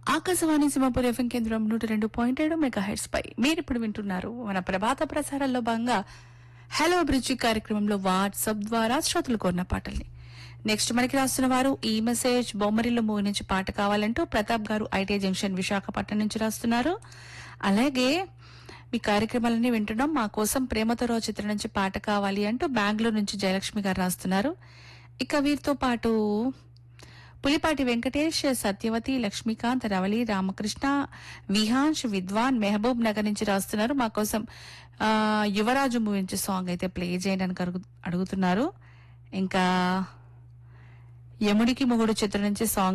Akashvani Simhapur FM కేంద్రం నూట రెండు పాయింట్ ఏడు మెగా హెడ్స్ పై మీరు ఇప్పుడు వింటున్నారు మన ప్రభాత ప్రసారాల్లో భాగంగా హలో బ్రిడ్జి కార్యక్రమంలో వాట్సాప్ ద్వారా శ్రోతలు కోరిన పాటల్ని నెక్స్ట్ మనకి రాస్తున్న వారు ఈ మెసేజ్ బొమ్మరిల్లు మూవీ నుంచి పాట కావాలంటూ ప్రతాప్ గారు ఐటీ జంక్షన్ విశాఖపట్నం నుంచి రాస్తున్నారు అలాగే మీ కార్యక్రమాలన్నీ వింటున్నాం మా కోసం ప్రేమతో రోజు చిత్రం నుంచి పాట కావాలి అంటూ బెంగళూరు నుంచి జయలక్ష్మి గారు రాస్తున్నారు ఇక వీరితో పాటు పులిపాటి వెంకటేష్ సత్యవతి లక్ష్మీకాంత్ రవలి రామకృష్ణ విహాన్స్ విద్వాన్ మెహబూబ్ నగర్ నుంచి రాస్తున్నారు మా కోసం ఆ, యువరాజు మూవీ నుంచి సాంగ్ అయితే ప్లే చేయండి అని అడుగు- అడుగుతున్నారు ఇంకా యముడికి మొగుడు చిత్రం నుంచి సాంగ్